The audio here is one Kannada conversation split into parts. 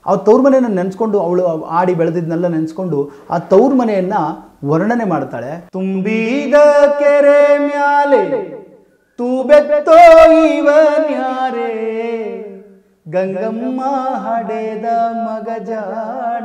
ಆ ತವ್ರ ಮನೆಯನ್ನು ನೆನೆಸ್ಕೊಂಡು ಅವಳು ಆಡಿ ಬೆಳೆದಿದ್ನೆಲ್ಲ ನೆನೆಸ್ಕೊಂಡು ಆ ತವ್ರ ಮನೆಯನ್ನ ವರ್ಣನೆ ಮಾಡ್ತಾಳೆ ತುಂಬಿದ ಕೆರೆ ಮ್ಯಾಲೆ ತೂಬೆತ್ತೋ ಇವನ್ಯಾರೇ ಗಂಗಮ್ಮ ಹಡೆದ ಮಗ ಜಾಣ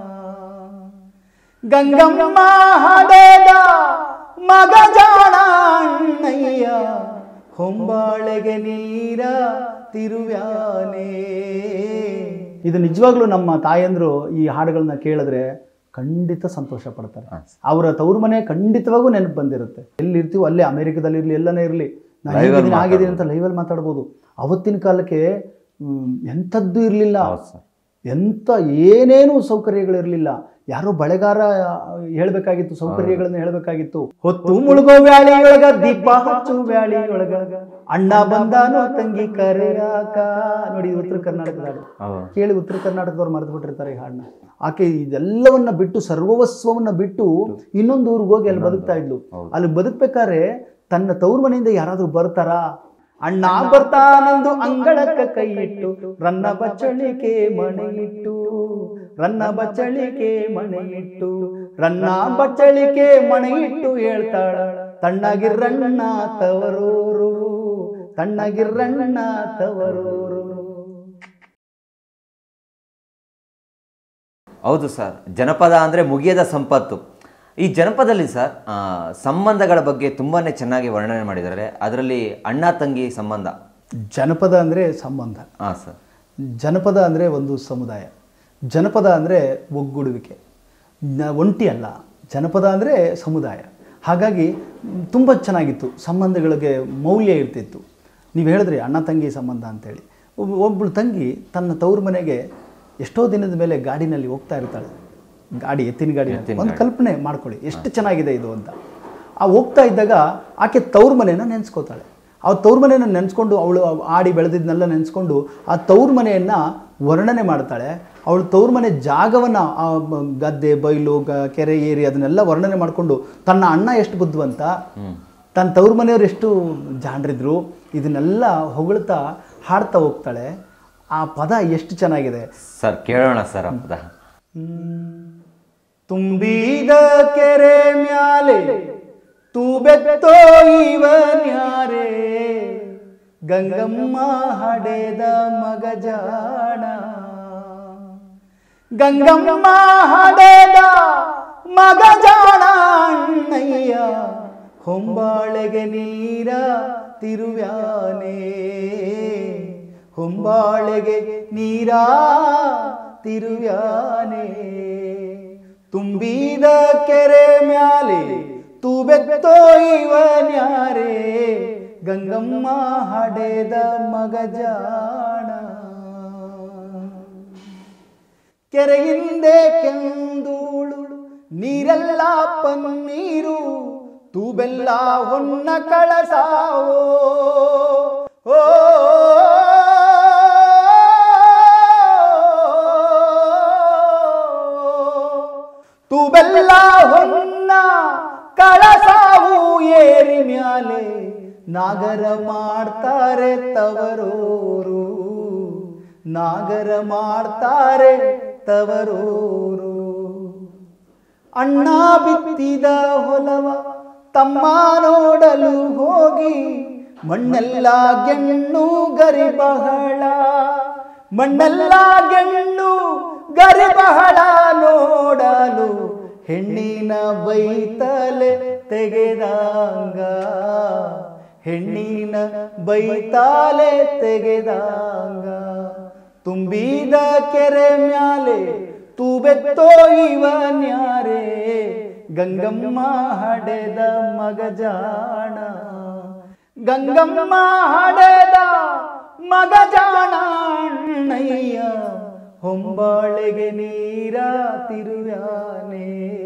ಗಂಗಮ್ಮ ಹಡೆದ ಮಗ ಜಾಣ ಅಣ್ಣಯ್ಯ ಹೊಂಬಾಳೆಗೆ ನೀರ ತಿರುವ್ಯಾನೆ ಇದು ನಿಜವಾಗ್ಲೂ ನಮ್ಮ ತಾಯಂದ್ರು ಈ ಹಾಡುಗಳನ್ನ ಕೇಳಿದ್ರೆ ಖಂಡಿತ ಸಂತೋಷ ಪಡ್ತಾರೆ ಅವರ ತವ್ರ ಮನೆ ಖಂಡಿತವಾಗೂ ನೆನಪು ಬಂದಿರುತ್ತೆ ಎಲ್ಲಿ ಇರ್ತೀವೋ ಅಲ್ಲೇ ಅಮೆರಿಕದಲ್ಲಿ ಇರಲಿ ಎಲ್ಲನೇ ಇರಲಿ ನಾನು Live ಅಲ್ಲಿ ಹೇಗಿದ್ದೀನಿ ಆಗಿದ್ದೀನಿ ಅಂತ ಲೈವಲ್ಲಿ ಮಾತಾಡ್ಬೋದು ಅವತ್ತಿನ ಕಾಲಕ್ಕೆ ಮ್, ಎಂಥದ್ದು ಇರಲಿಲ್ಲ ಹೌದು ಸರ್ ಎಂಥ ಏನೇನು ಸೌಕರ್ಯಗಳಿರಲಿಲ್ಲ ಯಾರೋ ಬಳೆಗಾರ ಹೇಳ್ಬೇಕಾಗಿತ್ತು ಸೌಕರ್ಯಗಳನ್ನ ಹೇಳ್ಬೇಕಾಗಿತ್ತು ಹೊತ್ತು ಮುಳುಗೋ ವ್ಯಾಳಿಯೊಳಗ ದೀಪ ಹಚ್ಚು ವ್ಯಾಳಿಯೊಳಗ ಅಣ್ಣ ಬಂದಾನೋ ತಂಗಿ ಕರೆಯಾಕ ನೋಡಿ ಇದು ಉತ್ತರ ಕರ್ನಾಟಕದ ಹಾಡು ಹೌದು ಕೇಳಿ ಉತ್ತರ ಕರ್ನಾಟಕದವ್ರು ಮರೆತು ಬಿಟ್ಟಿರ್ತಾರೆ ಈ ಹಾಡನ್ನ ಆಕೆ ಇದೆಲ್ಲವನ್ನ ಬಿಟ್ಟು ಸರ್ವವಸ್ವವನ್ನ ಬಿಟ್ಟು ಇನ್ನೊಂದು ಊರಿಗೆ ಹೋಗಿ ಅಲ್ಲಿ ಬದುಕ್ತಾ ಇದ್ಲು ಹೌದು. ಅಲ್ಲಿ ಬದುಕ್ಬೇಕಾದ್ರೆ ತನ್ನ ತವ್ರ ಮನೆಯಿಂದ ಯಾರಾದ್ರೂ ಬರ್ತಾರಾ ಅಣ್ಣ ಬರ್ತಾನೆಂದು ಅಂಗಳಕ್ಕ ಕೈ ಇಟ್ಟು ರನ್ನ ಬಚ್ಚಳಿಕೆ ಮಣೆ ಇಟ್ಟು ರನ್ನ ಬಚ್ಚಳಿಕೆ ಮಣೆ ಇಟ್ಟು ರನ್ನ ಬಚ್ಚಳಿಕೆ ಮಣೆ ಇಟ್ಟು ಹೇಳ್ತಾಳ ತಣ್ಣಗಿರ್ರಣ್ಣ ತವರೂರು ತಣ್ಣಗಿರ್ರಣ್ಣ ತವರೂರು ಹೌದು ಸರ್ ಜನಪದ ಅಂದರೆ ಮುಗಿಯದ ಸಂಪತ್ತು ಈ ಜನಪದಲ್ಲಿ ಸರ್ ಆ, ಸಂಬಂಧಗಳ ಬಗ್ಗೆ ತುಂಬಾ ಚೆನ್ನಾಗಿ ವರ್ಣನೆ ಮಾಡಿದ್ದಾರೆ ಅದರಲ್ಲಿ ಅಣ್ಣ ತಂಗಿ ಸಂಬಂಧ ಜನಪದ ಅಂದರೆ ಸಂಬಂಧ ಹಾಂ ಸರ್ ಜನಪದ ಅಂದರೆ ಒಂದು ಸಮುದಾಯ ಜನಪದ ಅಂದರೆ ಒಗ್ಗೂಡುವಿಕೆ ನ- ಒಂಟಿ ಅಲ್ಲ ಜನಪದ ಅಂದರೆ ಸಮುದಾಯ ಹಾಗಾಗಿ ತುಂಬ ಚೆನ್ನಾಗಿತ್ತು ಸಂಬಂಧಗಳಿಗೆ ಮೌಲ್ಯ ಇರ್ತಿತ್ತು ನೀವು ಹೇಳಿದ್ರಿ ಅಣ್ಣ ತಂಗಿ ಸಂಬಂಧ ಅಂತೇಳಿ ಒಬ್ಬ ಒಬ್ಬಳು ತಂಗಿ ತನ್ನ ತವ್ರ ಮನೆಗೆ ಎಷ್ಟೋ ದಿನದ ಮೇಲೆ ಗಾಡಿನಲ್ಲಿ ಹೋಗ್ತಾ ಇರ್ತಾಳೆ ಗಾಡಿ ಎತ್ತಿನ ಗಾಡಿ ಒಂದು ಕಲ್ಪನೆ ಮಾಡ್ಕೊಳ್ಳಿ ಎಷ್ಟು ಚೆನ್ನಾಗಿದೆ ಇದು ಅಂತ ಆ ಹೋಗ್ತಾ ಇದ್ದಾಗ ಆಕೆ ತವ್ರ ಮನೆಯನ್ನು ನೆನೆಸ್ಕೋತಾಳೆ ಆ ತವ್ರ ಮನೆಯನ್ನು ನೆನೆಸ್ಕೊಂಡು ಅವಳು ಆಡಿ ಬೆಳೆದಿದ್ನೆಲ್ಲ ನೆನೆಸ್ಕೊಂಡು ಆ ತವ್ರ ಮನೆಯನ್ನು ವರ್ಣನೆ ಮಾಡ್ತಾಳೆ ಅವಳು ತವ್ರ ಮನೆ ಜಾಗವನ್ನು ಆ ಮ- ಗದ್ದೆ ಬೈಲು ಗ- ಕೆರೆ ಏರಿ ಅದನ್ನೆಲ್ಲ ವರ್ಣನೆ ಮಾಡಿಕೊಂಡು ತನ್ನ ಅಣ್ಣ ಎಷ್ಟು ಬುದ್ಧಿವಂತ ತನ್ನ ತವ್ರ ಮನೆಯವ್ರು ಎಷ್ಟು ಜಾಣರಿದ್ರು ಇದನ್ನೆಲ್ಲ ಹೊಗಳ್ತಾ ಹಾಡ್ತಾ ಹೋಗ್ತಾಳೆ ಆ ಪದ ಎಷ್ಟು ಚೆನ್ನಾಗಿದೆ ಸರ್ ಕೇಳೋಣ ಸರ್ ಆ ಪದ ತುಂಬಿದ ಕೆರೆ ಮ್ಯಾಲೆ ತೂಬೆತ್ತೋ ಇವನ್ಯಾರೇ ಗಂಗಮ್ಮ ಹಡೆದ ಮಗ ಜಾಣ ಗಂಗಮ್ಮ ಹಡೆದ ಮಗ ಜಾಣ ಅಣ್ಣಯ್ಯ ಹೊಂಬಾಳೆಗೆ ನೀರ ತಿರುವ್ಯಾನೆ ಹೊಂಬಾಳೆಗೆ ನೀರ ತಿರುವ್ಯಾನೆ ತುಂಬಿದ ಕೆರೆ ಮ್ಯಾಲೆ ತೂಬೆತ್ತೋ ಇವನ್ಯಾರೇ ಗಂಗಮ್ಮ ಹಡೆದ ಮಗ ಜಾಣ ಕೆರೆಯಿಂದೆ ಕೆಂದೂಳು ನೀರೆಲ್ಲ ಪನ್ನೀರು ತೂಬೆಲ್ಲ ಹೊನ್ನ ಕಳಸಾವೋ ಓ ತೂಬೆಲ್ಲ ಹೊನ್ನ ಕಳಸಾವು ಏರಿ ಮ್ಯಾಲೆ ನಾಗರ ಮಾಡ್ತಾರೆ ತವರೋರು ನಾಗರ ಮಾಡ್ತಾರೆ ತವರೋರು ಅಣ್ಣ ಬಿತ್ತಿದ ಹೊಲವ ತಮ್ಮ ನೋಡಲು ಹೋಗಿ ಮಣ್ಣೆಲ್ಲ ಗೆಣ್ಣು ಗರಿ ಬಹಳ ಮಣ್ಣೆಲ್ಲ ಗೆಣ್ಣು ಗರಿ ಬಹಳ ನೋಡಲು ಹೆಣ್ಣಿನ ಬೈತಲೆ ತೆಗೆದಂಗ ಹೆಣ್ಣಿನ ಬೈತಾಲೆ ತೆಗೆದಂಗ ತುಂಬಿದ ಕೆರೆ ಮ್ಯಾಲೆ ತೂಬೆತ್ತೋ ಇವನ್ಯಾರೇ ಗಂಗಮ್ಮ ಹಡೆದ ಮಗ ಜಾಣ ಗಂಗಮ್ಮ ಹಡೆದ ಮಗ ಜಾಣ ಅಣ್ಣಯ್ಯ ಹೊಂಬಾಳೆಗೆ ನೀರ ತಿರುವ್ಯಾನೆ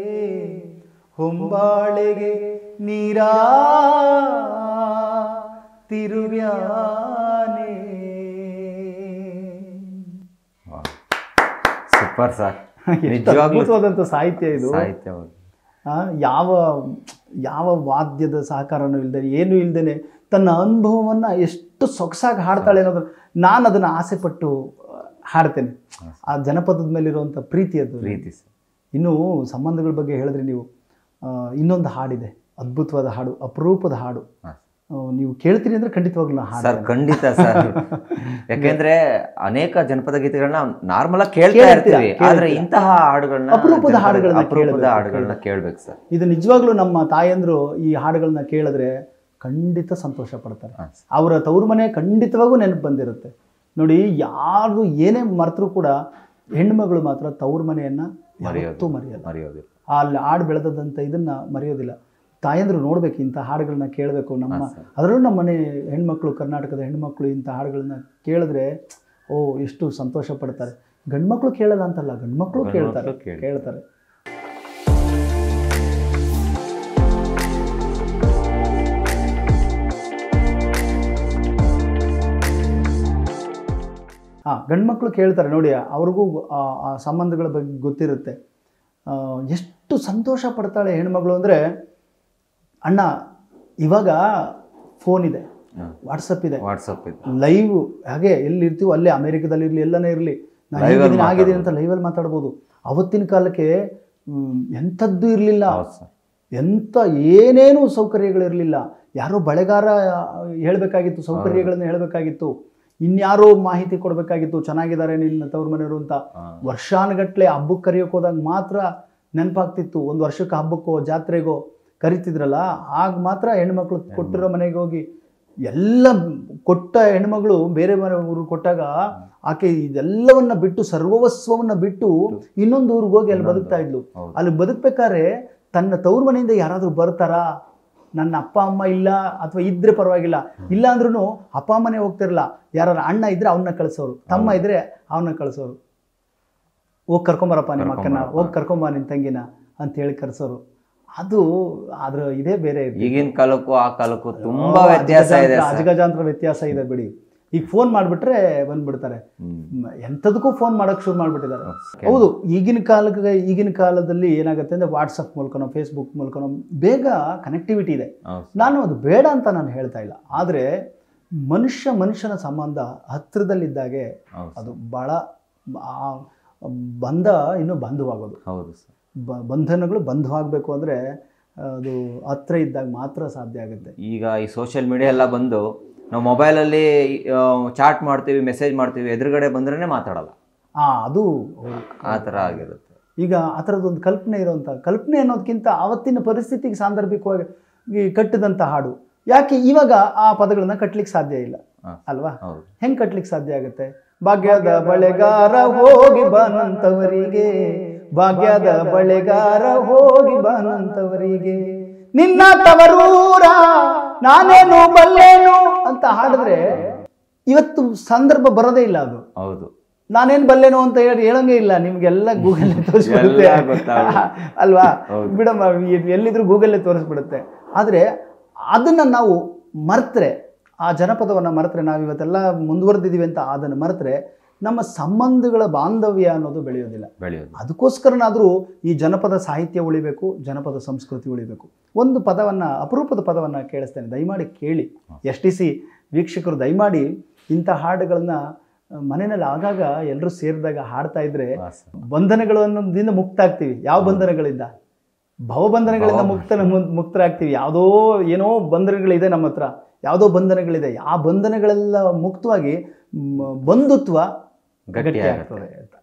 ಹೊಂಬಾಳೆಗೆ ನೀರ ತಿರುವ್ಯಾನೆ ಸೂಪರ್ ಸರ್ ಎಷ್ಟು ನಿಜವಾಗ್ಲೂ ಅದ್ಭುತವಾದಂಥ ಸಾಹಿತ್ಯ ಇದು ಸಾಹಿತ್ಯ ಹೌದು ಆ, ಯಾವ ಯಾವ ವಾದ್ಯದ ಸಹಕಾರನೂ ಇಲ್ಲದೆ ಏನೂ ಇಲ್ಲದೇನೆ ತನ್ನ ಅನುಭವವನ್ನು ಎಷ್ಟು ಸೊಗಸಾಗಿ ಹಾಡ್ತಾಳೆ ಅನ್ನೋದು ನಾನು ಅದನ್ನು ಆಸೆ ಪಟ್ಟು ಹಾಡ್ತೇನೆ ಆ ಜನಪದದ ಮೇಲಿರುವಂಥ ಪ್ರೀತಿ ಅದು ಪ್ರೀತಿ ಸರ್ ಇನ್ನು ಸಂಬಂಧಗಳ ಬಗ್ಗೆ ಹೇಳಿದ್ರೆ ನೀವು ಆ, ಇನ್ನೊಂದು ಹಾಡಿದೆ ಅದ್ಭುತವಾದ ಹಾಡು ಅಪರೂಪದ ಹಾಡು ಹಾಂ ಆ, ನೀವು ಕೇಳ್ತೀನಿ ಅಂದ್ರೆ ಖಂಡಿತವಾಗ್ಲೂ ನಾ ಹಾಡು ಸರ್ ಖಂಡಿತ ಸರ್ ಯಾಕೆಂದ್ರೆ ಅನೇಕ ಜನಪದ ಗೀತೆಗಳನ್ನ ನಾರ್ಮಲ್ ಆಗಿ ಕೇಳ್ತಾ ಕೇಳ್ತೀರಾ, ಇರ್ತೀವಿ ಆದ್ರೆ ಇಂತಹ ಹಾಡುಗಳನ್ನ ಅಪರೂಪದ ಜನಪದ- ಹಾಡುಗಳನ್ನ ಅಪರೂಪದ ಕೇಳ್ಬೇಕು, ಹಾಡುಗಳನ್ನ ಕೇಳ್ಬೇಕು ಸರ್ ಇದು ನಿಜವಾಗ್ಲೂ ನಮ್ಮ ತಾಯಂದ್ರು ಈ ಹಾಡುಗಳನ್ನ ಕೇಳಿದ್ರೆ ಖಂಡಿತ ಸಂತೋಷ ಪಡ್ತಾರೆ ಹಾಂ ಅವರ ತವ್ರ ಮನೆ ಖಂಡಿತವಾಗೂ ನೆನಪು ಬಂದಿರುತ್ತೆ ನೋಡಿ ಯಾರು ಏನೇ ಮರೆತರೂ ಕೂಡ ಹೆಣ್ಮಗಳು ಮಾತ್ರ ತವ್ರ ಮನೆಯನ್ನ ಯಾವತ್ತೂ ಮರೆಯಲ್ಲ ಮರೆಯೋದಿಲ್ಲ ಅಲ್ಲಿ ಹಾಡು ಬೆಳೆದಂಥ ಇದನ್ನ ಮರೆಯೋದಿಲ್ಲ ತಾಯಂದ್ರು ನೋಡ್ಬೇಕು ಇಂಥ ಹಾಡುಗಳನ್ನ ಕೇಳಬೇಕು ನಮ್ಮ ಅದರಲ್ಲೂ ನಮ್ಮ ಮನೆ ಹೆಣ್ಮಕ್ಳು ಕರ್ನಾಟಕದ ಹೆಣ್ಮಕ್ಳು ಇಂಥ ಹಾಡುಗಳನ್ನ ಕೇಳಿದ್ರೆ ಓ ಎಷ್ಟು ಸಂತೋಷ ಪಡ್ತಾರೆ ಗಂಡ್ಮಕ್ಳು ಕೇಳಲ್ಲ ಅಂತಲ್ಲ ಗಂಡ್ಮಕ್ಳು ಕೇಳ್ತಾರೆ ಕೇಳ್ತಾರೆ. ಕೇಳ್ತಾರೆ ಹಾಂ ಗಂಡ್ಮಕ್ಳು ಕೇಳ್ತಾರೆ ನೋಡಿ ಅವ್ರಿಗೂ ಆ ಆ ಸಂಬಂಧಗಳ ಬಗ್ಗೆ ಗೊತ್ತಿರುತ್ತೆ ಆ, ಎಷ್ಟು ಸಂತೋಷ ಪಡ್ತಾಳೆ ಹೆಣ್ಮಗಳು ಅಂದರೆ ಅಣ್ಣ ಇವಾಗ ಫೋನ್ ಇದೆ ಹ್ಮ್. ವಾಟ್ಸಪ್ ಇದೆ ವಾಟ್ಸಪ್ ಇದು ಲೈವ್ ಹಾಗೆ ಎಲ್ಲಿ ಇರ್ತೀವೋ ಅಲ್ಲೇ ಅಮೇರಿಕದಲ್ಲಿ ಇರಲಿ ಎಲ್ಲನೇ ಇರಲಿ ನಾನು Live ಅಲ್ಲಿ ಹೇಗಿದ್ದೀನಿ ಆಗಿದ್ದೀನಿ ಅಂತ ಲೈವಲ್ಲಿ ಮಾತಾಡ್ಬೋದು ಅವತ್ತಿನ ಕಾಲಕ್ಕೆ ಮ್, ಎಂಥದ್ದು ಇರಲಿಲ್ಲ ಹೌದು ಸರ್ ಎಂಥ ಏನೇನೂ ಸೌಕರ್ಯಗಳಿರಲಿಲ್ಲ ಯಾರೋ ಬಳೆಗಾರ ಹೇಳಬೇಕಾಗಿತ್ತು ಸೌಕರ್ಯಗಳನ್ನು ಹೇಳಬೇಕಾಗಿತ್ತು ಇನ್ಯಾರೋ ಮಾಹಿತಿ ಕೊಡಬೇಕಾಗಿತ್ತು ಚೆನ್ನಾಗಿದ್ದಾರೆ ನಿನ್ನ ತವ್ರ ಮನೆಯವರು ಅಂತ ವರ್ಷಾನುಗಟ್ಲೆ ಹಬ್ಬಕ್ಕೆ ಕರೆಯೋಕೆ ಹೋದಾಗ ಮಾತ್ರ ನೆನಪಾಗ್ತಿತ್ತು ಒಂದು ವರ್ಷಕ್ಕೆ ಹಬ್ಬಕ್ಕೋ ಜಾತ್ರೆಗೋ ಕರಿತಿದ್ರಲ್ಲ ಆಗ ಮಾತ್ರ ಹೆಣ್ಮಕ್ಳು ಕೊಟ್ಟಿರೋ ಮನೆಗೆ ಹೋಗಿ ಎಲ್ಲ ಕೊಟ್ಟ ಹೆಣ್ಮಗಳು ಬೇರೆ ಮನೆ ಊರಿಗೆ ಕೊಟ್ಟಾಗ ಆಕೆ ಇದೆಲ್ಲವನ್ನ ಬಿಟ್ಟು ಸರ್ವಸ್ವವನ್ನ ಬಿಟ್ಟು ಇನ್ನೊಂದು ಊರಿಗೆ ಹೋಗಿ ಅಲ್ಲಿ ಬದುಕ್ತಾ ಇದ್ಲು ಹೌದು. ಅಲ್ಲಿ ಬದುಕ್ಬೇಕಾದ್ರೆ ತನ್ನ ತವ್ರ ಮನೆಯಿಂದ ಯಾರಾದರೂ ಬರ್ತಾರಾ ನನ್ನ ಅಪ್ಪ ಅಮ್ಮ ಇಲ್ಲ ಅಥವಾ ಇದ್ರೆ ಪರವಾಗಿಲ್ಲ ಇಲ್ಲ ಅಂದ್ರೂ ಅಪ್ಪ ಅಮ್ಮನೇ ಹೋಗ್ತಿರಲ್ಲ ಯಾರು ಅಣ್ಣ ಇದ್ರೆ ಅವನ್ನ ಕಳಿಸೋರು ತಮ್ಮ ಇದ್ರೆ ಅವನ್ನ ಕಳಿಸೋರು ಹೋಗಿ ಕರ್ಕೊಂಬರಪ್ಪ ನಿಮ್ಮ ಅಕ್ಕನ ಹೋಗಿ ಕರ್ಕೊಂಬ ನಿನ್ನ ತಂಗಿನ ಅಂತ ಹೇಳಿ ಕರೆಸೋರು ಅದು ಅದ್ರ ಇದೇ ಬೇರೆ ಇರ್ತಿತ್ತು. ಈಗಿನ ಕಾಲಕ್ಕೂ ಆ ಕಾಲಕ್ಕೂ ತುಂಬಾ ಓ, ವ್ಯತ್ಯಾಸ ಇದೆ ಅಜಗಜಾಂತರ- ಅಜಗಜಾಂತರ ವ್ಯತ್ಯಾಸ ಇದೆ ಬಿಡಿ ಈಗ ಫೋನ್ ಮಾಡಿಬಿಟ್ರೆ ಬಂದ್ಬಿಡ್ತಾರೆ ಮ್, ಎಂಥದಕ್ಕೂ ಫೋನ್ ಮಾಡೋಕೆ ಶುರು ಮಾಡಿಬಿಟ್ಟಿದ್ದಾರೆ ಹೌದು ಈಗಿನ ಕಾಲಕ್ಕೆ ಈಗಿನ ಕಾಲದಲ್ಲಿ ಏನಾಗುತ್ತೆ ಅಂದರೆ ವಾಟ್ಸಪ್ ಮೂಲಕನೋ ಫೇಸ್ಬುಕ್ ಮೂಲಕನೋ ಬೇಗ ಕನೆಕ್ಟಿವಿಟಿ ಇದೆ ಹೌದು ನಾನು ಅದು ಬೇಡ ಅಂತ ನಾನು ಹೇಳ್ತಾ ಇಲ್ಲ ಆದರೆ ಮನುಷ್ಯ ಮನುಷ್ಯನ ಸಂಬಂಧ ಹತ್ತಿರದಲ್ಲಿದ್ದಾಗೆ ಹೌದು ಅದು ಭಾಳ ಆ ಬಂಧ ಇನ್ನೂ ಬಂಧವಾಗೋದು ಹೌದು ಸರ್ ಬ ಬಂಧನಗಳು ಬಂಧವಾಗಬೇಕು ಅಂದರೆ ಅದು ಹತ್ರ ಇದ್ದಾಗ ಮಾತ್ರ ಸಾಧ್ಯ ಆಗುತ್ತೆ ಈಗ ಈ ಸೋಷಿಯಲ್ ಮೀಡಿಯಾ ಎಲ್ಲ ಬಂದು ನಾವು ಮೊಬೈಲಲ್ಲಿ ಚಾಟ್ ಮಾಡ್ತೀವಿ ಮೆಸೇಜ್ ಮಾಡ್ತೀವಿ ಎದುರುಗಡೆ ಬಂದ್ರೇ ಮಾತಾಡಲ್ಲ ಹಾಂ ಅದು ಆ ಥರ ಆಗಿರುತ್ತೆ ಈಗ ಆ ಥರದ್ದೊಂದು ಕಲ್ಪನೆ ಇರೋಂಥ ಕಲ್ಪನೆ ಅನ್ನೋದಕ್ಕಿಂತ ಆವತ್ತಿನ ಪರಿಸ್ಥಿತಿಗೆ ಸಾಂದರ್ಭಿಕವಾಗಿ ಈ ಕಟ್ಟಿದಂಥ ಹಾಡು ಯಾಕೆ ಇವಾಗ ಆ ಪದಗಳನ್ನ ಕಟ್ಲಿಕ್ಕೆ ಸಾಧ್ಯ ಇಲ್ಲ ಹಾ. ಅಲ್ವಾ ಹೌದು ಹೆಂಗ್ ಕಟ್ಲಿಕ್ಕೆ ಸಾಧ್ಯ ಆಗುತ್ತೆ ಭಾಗ್ಯದ ಬಳೆಗಾರ ಹೋಗಿ ಬಾನಂತವರಿಗೆ ಭಾಗ್ಯದ ಬಳೆಗಾರ ಹೋಗಿ ಬಾನಂತವರಿಗೆ ನಿನ್ನ ತವರೂರ ನಾನೇನು ಬಲ್ಲೇನು ಅಂತ ಹಾಡಿದ್ರೆ ಇವತ್ತು ಸಂದರ್ಭ ಬರೋದೇ ಇಲ್ಲ ಅದು ಹೌದು ನಾನೇನ್ ಬಲ್ಲೇನೋ ಅಂತ ಹೇಳಿ ಹೇಳಂಗೇ ಇಲ್ಲ ನಿಮ್ಗೆಲ್ಲ ಗೂಗಲ್ ತೋರಿಸ್ಬಿಡುತ್ತೆ ಎಲ್ಲ ಗೊತ್ತಾಗುತ್ತೆ. ಅಲ್ವಾ ಬಿಡಮ್ಮ ಎ- ಎಲ್ಲಿದ್ರು ಗೂಗಲ್ಲೇ ತೋರಿಸ್ಬಿಡುತ್ತೆ ಆದರೆ ಅದನ್ನ ನಾವು ಮರೆತ್ರೆ ಆ ಜನಪದವನ್ನು ಮರೆತ್ರೆ ನಾವು ಇವತ್ತೆಲ್ಲ ಮುಂದುವರೆದಿದ್ದೀವಿ ಅಂತ ಅದನ್ನು ಮರೆತ್ರೆ ನಮ್ಮ ಸಂಬಂಧಗಳ ಬಾಂಧವ್ಯ ಅನ್ನೋದು ಬೆಳೆಯೋದಿಲ್ಲ ಬೆಳೆಯೋದು ಅದಕ್ಕೋಸ್ಕರನಾದರೂ ಈ ಜನಪದ ಸಾಹಿತ್ಯ ಉಳಿಬೇಕು ಜನಪದ ಸಂಸ್ಕೃತಿ ಉಳಿಬೇಕು ಒಂದು ಪದವನ್ನು ಅಪರೂಪದ ಪದವನ್ನು ಕೇಳಿಸ್ತೇನೆ ದಯಮಾಡಿ ಕೇಳಿ ಎಸ್ ಟಿ ಸಿ ವೀಕ್ಷಕರು ದಯಮಾಡಿ ಇಂಥ ಹಾಡುಗಳನ್ನ ಮನೆಯಲ್ಲಿ ಆಗಾಗ ಎಲ್ಲರೂ ಸೇರಿದಾಗ ಹಾಡ್ತಾ ಇದ್ರೆ ವಾಸ. ಬಂಧನಗಳು ಅನ್ನೋದ್ರಿಂದ ಮುಕ್ತ ಆಗ್ತೀವಿ ಯಾವ ಬಂಧನಗಳಿಂದ ಭವಬಂಧನಗಳಿಂದ ಮುಕ್ತ ಮುಕ್ತರಾಗ್ತೀವಿ ಯಾವುದೋ ಏನೋ ಬಂಧನಗಳಿದೆ ನಮ್ಮ ಹತ್ರ ಯಾವುದೋ ಬಂಧನಗಳಿದೆ ಆ ಬಂಧನಗಳೆಲ್ಲ ಮುಕ್ತವಾಗಿ ಮ್, ಬಂಧುತ್ವ ಗಟ್ಟಿಯಾಗ್ತದೆ ಅಂತ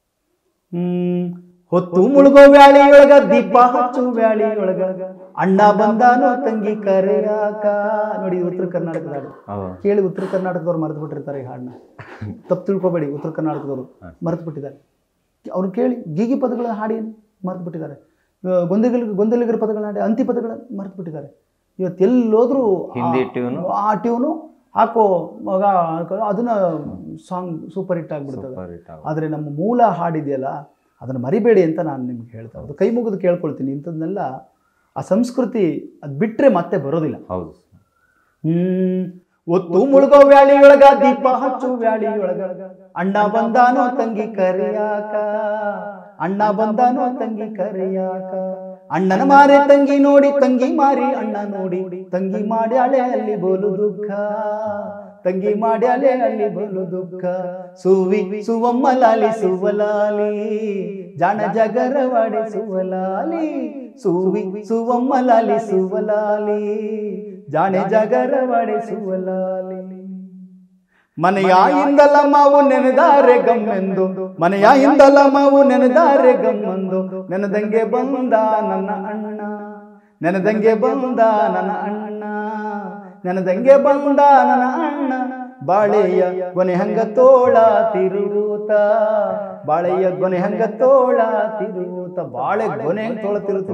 ಹ್ಮ್ ಹೊತ್ತು ಮುಳುಗೋ ವ್ಯಾಳಿಯೊಳಗ ದೀಪ ಹಚ್ಚು ವ್ಯಾಳಿಯೊಳಗ ಅಣ್ಣ ಬಂದಾನು ತಂಗಿ ಕರೆಯಾಕ ನೋಡಿ ಇದು ಉತ್ತರ ಕರ್ನಾಟಕದ ಹಾಡು ಹೌದು ಕೇಳಿ ಉತ್ತರ ಕರ್ನಾಟಕದವ್ರು ಮರೆತು ಬಿಟ್ಟಿರ್ತಾರೆ ಈ ಹಾಡನ್ನ ತಪ್ಪು ತಿಳ್ಕೊಬೇಡಿ ಉತ್ತರ ಕರ್ನಾಟಕದವರು ಮರೆತು ಬಿಟ್ಟಿದ್ದಾರೆ ಅವ್ರು ಕೇಳಿ ಗೀಗಿ ಪದಗಳ ಹಾಡಿ ಮರೆತು ಬಿಟ್ಟಿದ್ದಾರೆ ಗೊಂದಲಿಗ ಗೊಂದಲಿಗರ ಪದಗಳ ಹಾಡಿ ಅಂತಿ ಪದಗಳ ಮರೆತು ಬಿಟ್ಟಿದ್ದಾರೆ ಇವತ್ತು ಎಲ್ಲೋದ್ರೂ ಆ- ಹಿಂದಿ ಟ್ಯೂನು ಆ ಟ್ಯೂನು ಹಾಕೋ ಮಗ ಹಾಕೋ, ಅದನ್ನ ಸಾಂಗ್ ಸೂಪರ್ ಹಿಟ್ ಆಗ್ಬಿಡ್ತದೆ ಸೂಪರ್ ಹಿಟ್ ಆಗೋದು. ಆದರೆ ನಮ್ಮ ಮೂಲ ಹಾಡಿದೆಯಲ್ಲ ಅದನ್ನು ಮರಿಬೇಡಿ ಅಂತ ನಾನು ನಿಮ್ಗೆ ಹೇಳ್ತಾ ಇರೋದು ಕೈ ಮುಗಿದು ಕೇಳ್ಕೊಳ್ತೀನಿ ಇಂಥದ್ದನ್ನೆಲ್ಲ ಆ ಸಂಸ್ಕೃತಿ ಅದು ಬಿಟ್ಟರೆ ಮತ್ತೆ ಬರೋದಿಲ್ಲ ಹೌದು ಹ್ಮ್ ಒತ್ತು ಮುಳುಗೋ ವ್ಯಾಳಿಯೊಳಗ ದೀಪ ಹಚ್ಚು ವ್ಯಾಳಿಯೊಳಗ ಅಣ್ಣ ಬಂದಾನೋ ತಂಗಿ ಕರಿಯಾಕ ಅಣ್ಣ ಬಂದಾನೋ ತಂಗಿ ಕರಿಯಾಕ ಅಣ್ಣನ ಮಾರಿ ತಂಗಿ ನೋಡಿ ತಂಗಿ ಮಾರಿ ಅಣ್ಣ ನೋಡಿ ತಂಗಿ ಮಾಡಿ ಹಳೆ ಅಲ್ಲಿ ಬೋಲು ದುಃಖ ತಂಗಿ ಮಾಡ್ಯಾಲೆ ಅಲ್ಲಿ ಬಲು ದುಃಖ ಸುವಿ ಸುವಮ್ಮ ಲಾಲಿ ಸುವಲಾಲಿ ಜಾಣ ಜಗರವಾಡೆ ಸುವಲಾಲಿ ಸುವಿ ಸುವಮ್ಮ ಲಾಲಿ ಸುವಲಾಲಿ ಜಾಣೆ ಜಗರವಾಡೆ ಸುವಲಾಲಿ ಮನೆಯ ಹಿಂದಲ ಮಾವು ನೆನೆದಾರೆ ಗಮ್ಮೆಂದು ಮನೆಯ ಹಿಂದಲ ಮಾವು ನೆನೆದಾರೆ ಗಮ್ಮೆಂದು ನೆನೆದಂಗೆ ಬಂದ ನನ್ನ ಅಣ್ಣ ನೆನೆದಂಗೆ ಬಂದ ನನ್ನ ಅಣ್ಣ ನೆನೆದಂಗೆ ಬಂದ ನನ್ನ ಅಣ್ಣ ಬಾಳೆಯ ಗೊನೆ ಹಂಗ ತೋಳ ತಿರುವುತ ಬಾಳೆಯ ಗೊನೆ ಹಂಗ ತೋಳ ತಿರುವುತ ಬಾಳೆ ಗೊನೆ ಹಂಗ ತೋಳ ತಿರುತ್ತಿ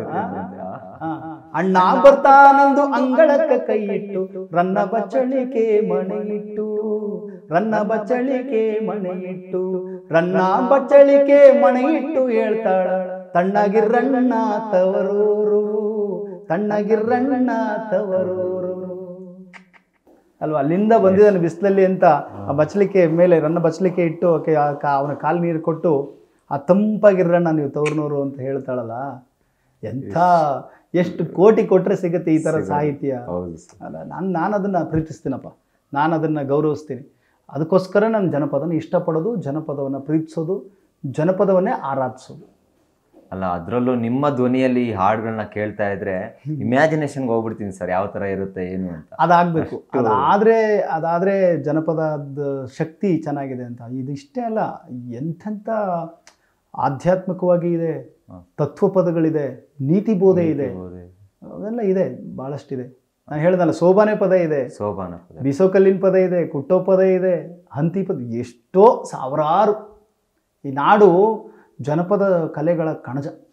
ಅಣ್ಣ ಬರ್ತಾನಂದು ಅಂಗಳಕ್ಕ ಕೈ ಇಟ್ಟು ರನ್ನ ಬಚ್ಚಳಿಕೆ ಮಣೆಯಿಟ್ಟು ರನ್ನ ಬಚ್ಚಳಿಕೆ ಮಣೆಯಿಟ್ಟು ರನ್ನ ಬಚ್ಚಳಿಕೆ ಮಣೆಯಿಟ್ಟು ಹೇಳ್ತಾಳ ತಣ್ಣಗಿರ್ರಣ್ಣ ತವರೂರು ತಣ್ಣಗಿರ್ರಣ್ಣ ತವರೂರು ಅಲ್ವಾ ಅಲ್ಲಿಂದ ಬಂದಿದ್ದಾನೆ ಬಿಸಿಲಲ್ಲಿ ಅಂತ ಆ ಬಚ್ಚಲಿಕೆ ಮೇಲೆ ರನ್ನ ಬಚ್ಚಲಿಕೆ ಇಟ್ಟು ಆಕೆ ಆ ಕಾ- ಅವನ ಕಾಲು ನೀರು ಕೊಟ್ಟು ಆ ತಂಪಾಗಿರ್ರಣ್ಣ ನೀವು ತವರ್ನೂರು ಅಂತ ಹೇಳ್ತಾಳಲ್ಲ ಎಂಥ ಎಷ್ಟು ಕೋಟಿ ಕೊಟ್ರೆ ಸಿಗುತ್ತೆ ಈ ಥರ ಸಾಹಿತ್ಯ ಹೌದು ಸರ್ ಅಲ್ಲ ನಾನು ನಾನು ಅದನ್ನು ಪ್ರೀತಿಸ್ತೀನಪ್ಪ ನಾನು ಅದನ್ನು ಗೌರವಿಸ್ತೀನಿ ಅದಕ್ಕೋಸ್ಕರ ನಾನು ಜನಪದನ ಇಷ್ಟಪಡೋದು ಜನಪದವನ್ನು ಪ್ರೀತಿಸೋದು ಜನಪದವನ್ನೇ ಆರಾಧಿಸೋದು ಅಲ್ಲ ಅದರಲ್ಲೂ ನಿಮ್ಮ ಧ್ವನಿಯಲ್ಲಿ ಈ ಹಾಡುಗಳನ್ನ ಕೇಳ್ತಾ ಇದ್ರೆ ಇಮ್ಯಾಜಿನೇಷನ್ಗೆ ಹೋಗ್ಬಿಡ್ತೀನಿ ಸರ್ ಯಾವ ತರ ಇರುತ್ತೆ ಏನು ಅಂತ ಅದಾಗಬೇಕು ಅದಾದರೆ ಅದಾದರೆ ಜನಪದದ ಶಕ್ತಿ ಚೆನ್ನಾಗಿದೆ ಅಂತ ಇದು ಇಷ್ಟೇ ಅಲ್ಲ ಎಂಥೆಂಥ ಆಧ್ಯಾತ್ಮಿಕವಾಗಿ ಇದೆ ತತ್ವ ಪದಗಳಿದೆ ನೀತಿ ಬೋಧೆ ಇದೆ ಅವೆಲ್ಲ ಇದೆ ಭಾಳಷ್ಟಿದೆ ನಾನು ಹೇಳ್ದಲ್ಲ ಸೋಬಾನೆ ಪದ ಇದೆ ಸೋಬಾನ ಪದ. ಬಿಸೋಕಲ್ಲಿನ ಪದ ಇದೆ ಕುಟ್ಟೋ ಪದ ಇದೆ ಹಂತಿ ಪದ ಎಷ್ಟೋ ಸಾವಿರಾರು ಈ ನಾಡು ಜನಪದ ಕಲೆಗಳ ಕಣಜ